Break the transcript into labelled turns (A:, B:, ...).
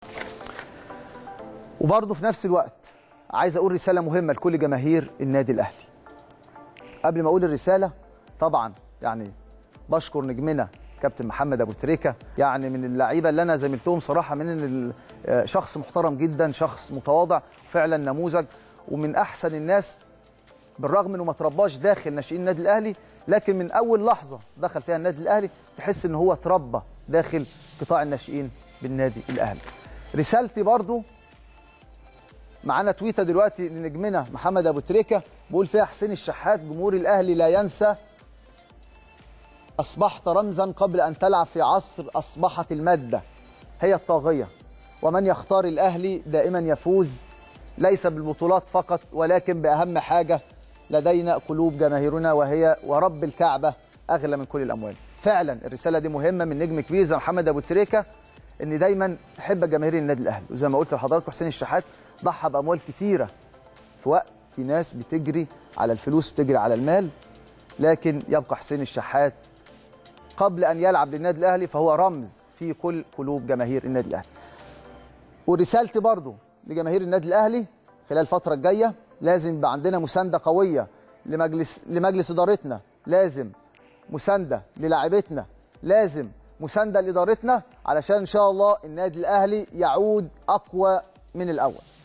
A: وبرضه في نفس الوقت عايز اقول رساله مهمه لكل جماهير النادي الاهلي قبل ما اقول الرساله طبعا يعني بشكر نجمنا كابتن محمد ابو تريكه يعني من اللعيبه اللي انا زميلتهم صراحه من ال- آه، شخص محترم جدا شخص متواضع فعلا نموذج ومن احسن الناس بالرغم انه ما ترباش داخل ناشئين النادي الاهلي لكن من اول لحظه دخل فيها النادي الاهلي تحس ان هو اتربى داخل قطاع الناشئين بالنادي الاهلي رسالتي برضو معانا تويته دلوقتي لنجمنا محمد ابو تريكه بيقول فيها حسين الشحات جمهور الاهلي لا ينسى اصبحت رمزا قبل ان تلعب في عصر اصبحت الماده هي الطاغيه ومن يختار الاهلي دائما يفوز ليس بالبطولات فقط ولكن باهم حاجه لدينا قلوب جماهيرنا وهي ورب الكعبه اغلى من كل الاموال فعلا الرساله دي مهمه من نجم كبير زي محمد ابو تريكه ان دايما تحب جماهير النادي الاهلي وزي ما قلت لحضراتكم حسين الشحات ضحى باموال كتيره في وقت في ناس بتجري على الفلوس بتجري على المال لكن يبقى حسين الشحات قبل ان يلعب للنادي الاهلي فهو رمز في كل قلوب جماهير النادي الاهلي ورسالتي برضو لجماهير النادي الاهلي خلال الفتره الجايه لازم يبقى عندنا مسانده قويه لمجلس لمجلس ادارتنا لازم مسانده للاعيبتنا لازم مسانده لادارتنا علشان ان شاء الله النادي الاهلي يعود اقوى من الاول